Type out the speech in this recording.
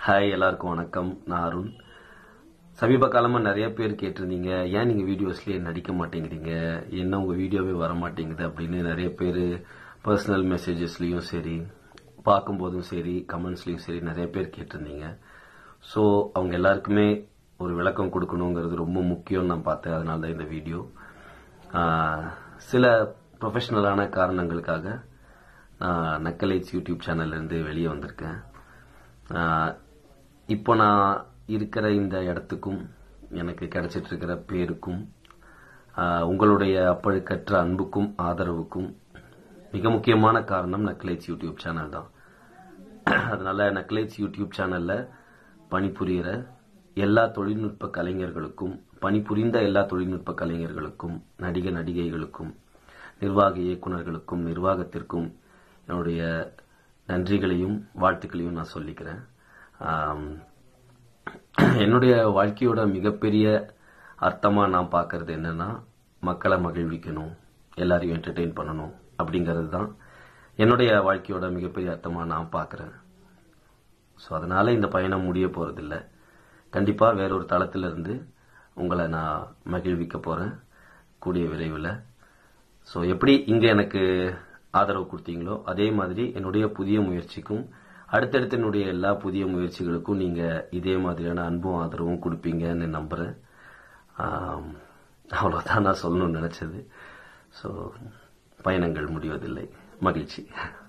hi எல்லாருக்கும் வணக்கம் நான் அருண் சமீப காலமாக நிறைய பேர் கேட்டிருந்தீங்க ஏன் நீங்கள் வீடியோஸ்லேயே நடிக்க மாட்டேங்கிறீங்க என்ன உங்கள் வீடியோவே வர மாட்டேங்குது அப்படின்னு நிறைய பேர் பர்சனல் மெசேஜஸ்லேயும் சரி பார்க்கும்போதும் சரி கமெண்ட்ஸ்லேயும் சரி நிறைய பேர் கேட்டிருந்தீங்க ஸோ அவங்க எல்லாருக்குமே ஒரு விளக்கம் கொடுக்கணுங்கிறது ரொம்ப முக்கியம்னு நான் பார்த்தேன் அதனால தான் இந்த வீடியோ ஆஹ், சில ப்ரொஃபஷனலான காரணங்களுக்காக நான் நக்கலைட்ஸ் யூடியூப் சேனல்ல இருந்து வெளியே வந்திருக்கேன் ஆஹ், இப்போ நான் இருக்கிற இந்த இடத்துக்கும் எனக்கு கிடைச்சிட்டு இருக்கிற பேருக்கும் ஆஹ், உங்களுடைய அப்பழுக்கற்ற அன்புக்கும் ஆதரவுக்கும் மிக முக்கியமான காரணம் நக்கலைட்ஸ் யூடியூப் சேனல் தான் அதனால நக்கலைட்ஸ் யூடியூப் சேனல்ல பணிபுரியிற எல்லா தொழில்நுட்ப கலைஞர்களுக்கும் பணிபுரிந்த எல்லா தொழில்நுட்ப கலைஞர்களுக்கும் நடிக நடிகைகளுக்கும் நிர்வாக இயக்குனர்களுக்கும் நிர்வாகத்திற்கும் என்னுடைய நன்றிகளையும் வாழ்த்துக்களையும் நான் சொல்லிக்கிறேன் ஆம், என்னுடைய வாழ்க்கையோட மிகப்பெரிய அர்த்தமா நான் பார்க்கறது என்னன்னா மக்களை மகிழ்விக்கணும் எல்லாரையும் என்டர்டெயின் பண்ணணும் அப்படிங்கிறது தான் என்னுடைய வாழ்க்கையோட மிகப்பெரிய அர்த்தமா நான் பார்க்கறேன் ஸோ அதனால இந்த பயணம் முடிய போறதில்ல கண்டிப்பா வேறொரு தளத்துல இருந்து உங்களை நான் மகிழ்விக்க போறேன் கூடிய விரைவில் ஸோ எப்படி இங்க எனக்கு ஆதரவு கொடுத்தீங்களோ அதே மாதிரி என்னுடைய புதிய முயற்சிக்கும் அடுத்தடுத்து என்னுடைய எல்லா புதிய முயற்சிகளுக்கும் நீங்க இதே மாதிரியான அன்பும் ஆதரவும் கொடுப்பீங்கன்னு நம்புறேன் ஆம், அவ்வளவுதான் நான் சொல்லணும்னு நினைச்சது ஸோ பயணங்கள் முடிவதில்லை மகிழ்ச்சி